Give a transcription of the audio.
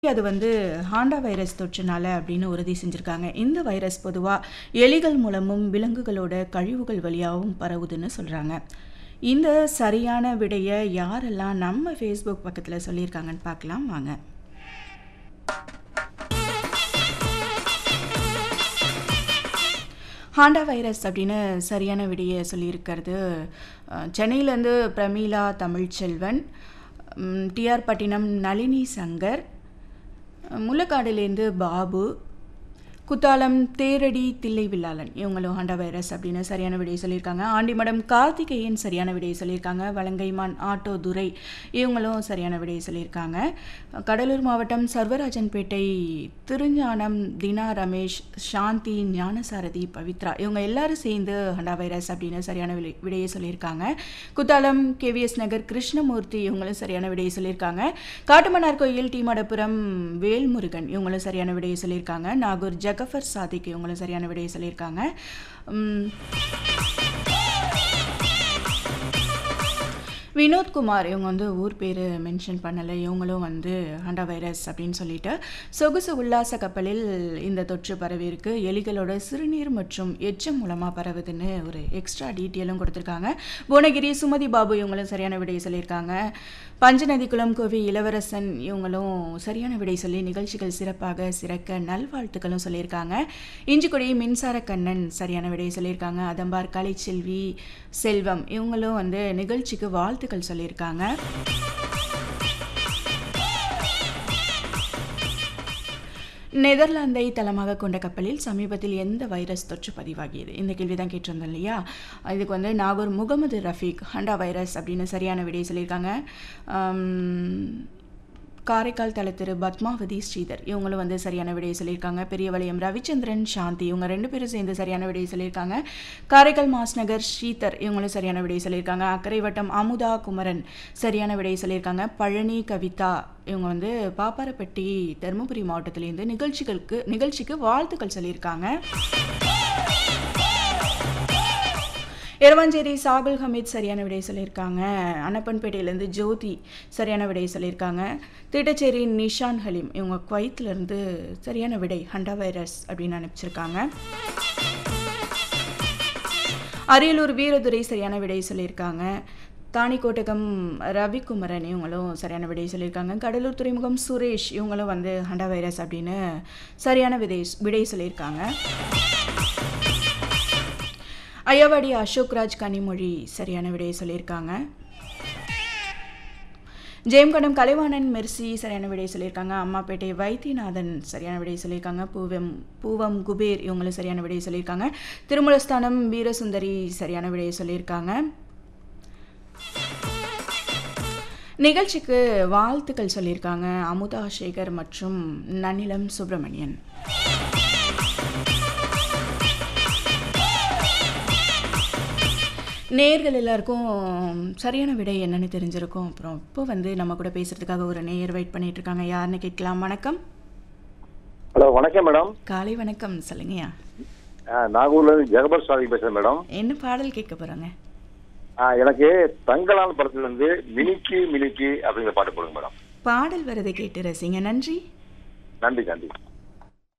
அது வந்து Honda virus தொற்றுனால அப்படின்னு உறுதி செஞ்சிருக்காங்க இந்த வைரஸ் பொதுவாக எலிகள் மூலமும் விலங்குகளோட கழிவுகள் வழியாகவும் பரவுதுன்னு சொல்கிறாங்க இந்த சரியான விடையை யாரெல்லாம் நம்ம ஃபேஸ்புக் பக்கத்தில் சொல்லியிருக்காங்கன்னு பார்க்கலாம் வாங்க ஹாண்டா வைரஸ் அப்படின்னு சரியான விடையை சொல்லியிருக்கிறது அஹ், சென்னையிலேருந்து பிரமீளா தமிழ்ச்செல்வன் ம், டிஆர் பட்டினம் நளினி சங்கர் முள்ளக்காடுலேருந்து பாபு குத்தாலம் தேரடி தில்லை வில்லாளன் இவங்களும் ஹண்டா வைரஸ் அப்படின்னு சரியான விடையை சொல்லியிருக்காங்க ஆண்டிமடம் கார்த்திகேயன் சரியான விடையை சொல்லியிருக்காங்க வலங்கைமான் ஆட்டோ துரை இவங்களும் சரியான விடையை சொல்லியிருக்காங்க கடலூர் மாவட்டம் சர்வராஜன்பேட்டை திருஞானம் தினா ரமேஷ் சாந்தி ஞானசாரதி பவித்ரா இவங்க எல்லாரும் சேர்ந்து ஹண்டா வைரஸ் அப்படின்னு சரியான விடை- விடையை சொல்லியிருக்காங்க குத்தாலம் கேவிஎஸ் நகர் கிருஷ்ணமூர்த்தி இவங்களும் சரியான விடையை சொல்லியிருக்காங்க காட்டுமன்னார் கோயில் டி மடப்புரம் வேல்முருகன் இவங்களும் சரியான விடையை சொல்லியிருக்காங்க நாகூர் ஜகஃபர் சாதிக் இவங்களும் சரியான விடையை சொல்லியிருக்காங்க உம், வினோத்குமார் இவங்க வந்து ஊர் பேர் மென்ஷன் பண்ணலை இவங்களும் வந்து ஹண்டா வைரஸ் அப்படின்னு சொல்லிட்டு சொகுசு உல்லாச கப்பலில் இந்த தொற்று பரவி இருக்கு எலிகளோட சிறுநீர் மற்றும் எச்சம் மூலமாக பரவுதுன்னு ஒரு எக்ஸ்ட்ரா டீட்டெயிலும் கொடுத்துருக்காங்க புவனகிரி சுமதி பாபு இவங்களும் சரியான விடையை சொல்லியிருக்காங்க பஞ்சநதிக்குளம் கோவி இளவரசன் இவங்களும் சரியான விடை சொல்லி நிகழ்ச்சிகள் சிறப்பாக சிறக்க நல்வாழ்த்துக்களும் சொல்லியிருக்காங்க இஞ்சிக்குடி மின்சார கண்ணன் சரியான விடையை சொல்லியிருக்காங்க அதம்பார் கலைச்செல்வி செல்வம் இவங்களும் வந்து நிகழ்ச்சிக்கு வாழ்த்துக்கள் சொல்லியிருக்காங்க நெதர்லாந்தை தளமாக கொண்ட கப்பலில் சமீபத்தில் எந்த வைரஸ் தொற்று பதிவாகியது இந்த கேள்வி தான் கேட்டிருந்தோம் இல்லையா இதுக்கு வந்து நாகூர் முகமது ரஃபீக் ஹண்டா வைரஸ் அப்படின்னு சரியான விடையை சொல்லியிருக்காங்க ஆம், காரைக்கால் தல திரு பத்மாவதி ஸ்ரீதர் இவங்களும் வந்து சரியான விடையை சொல்லியிருக்காங்க பெரியவளையம் ரவிச்சந்திரன் சாந்தி இவங்க ரெண்டு பேரும் சேர்ந்து சரியான விடையை சொல்லியிருக்காங்க காரைக்கால் மாஸ் நகர் ஸ்ரீதர் இவங்களும் சரியான விடையை சொல்லியிருக்காங்க அக்கரை வட்டம் அமுதா குமரன் சரியான விடையை சொல்லியிருக்காங்க பழனி கவிதா இவங்க வந்து பாப்பாரப்பட்டி தருமபுரி மாவட்டத்திலேருந்து நிகழ்ச்சிகளுக்கு நிகழ்ச்சிக்கு வாழ்த்துக்கள் சொல்லியிருக்காங்க எரவாஞ்சேரி சாகுல் ஹமீத் சரியான விடையை சொல்லியிருக்காங்க அன்னப்பன்பேட்டையிலேருந்து ஜோதி சரியான விடையை சொல்லியிருக்காங்க திட்டச்சேரி நிஷான் ஹலீம் இவங்க குவைத்திலேருந்து சரியான விடை ஹண்டா வைரஸ் அப்படின்னு அனுப்பிச்சிருக்காங்க அரியலூர் வீரதுரை சரியான விடையை சொல்லியிருக்காங்க தாணிக்கோட்டகம் ரவிக்குமரன் இவங்களும் சரியான விடையை சொல்லியிருக்காங்க கடலூர் துறைமுகம் சுரேஷ் இவங்களும் வந்து ஹண்டா வைரஸ் அப்படின்னு சரியான விதை விடை சொல்லியிருக்காங்க ஐயாவாடி அசோக்ராஜ் கனிமொழி சரியான விடையை சொல்லியிருக்காங்க ஜெயம்கடம் கலைவாணன் மெர்சி சரியான விடையை சொல்லியிருக்காங்க அம்மாப்பேட்டை வைத்தியநாதன் சரியான விடையை சொல்லியிருக்காங்க பூவம் பூவம் குபேர் இவங்களும் சரியான விடையை சொல்லியிருக்காங்க திருமலஸ்தானம் வீரசுந்தரி சரியான விடையை சொல்லியிருக்காங்க நிகழ்ச்சிக்கு வாழ்த்துக்கள் சொல்லியிருக்காங்க அமுதா சேகர் மற்றும் நன்னிலம் சுப்பிரமணியன் நேயர்கள் எல்லாருக்கும் சரியான விடை என்னன்னு தெரிஞ்சிருக்கும் அப்புறம் இப்போ வந்து நம்ம கூட பேசுறதுக்காக ஒரு நேயர் வெயிட் பண்ணிட்டு இருக்காங்க யாருன்னு கேட்கலாம் வணக்கம் ஹலோ வணக்கம் மேடம் காலை வணக்கம் சொல்லுங்கய்யா ஆ, நாகூர்ல இருந்து ஜெகபர் சாமி பேசுறேன் மேடம் என்ன பாடல் கேட்க போறாங்க ஆ, எனக்கு தங்கலான் படத்துல இருந்து மினிக்கி மினிக்கி அப்படிங்கிற பாட்டு போடுங்க மேடம் பாடல் வரதை கேட்டு ரசிங்க நன்றி நன்றி நன்றி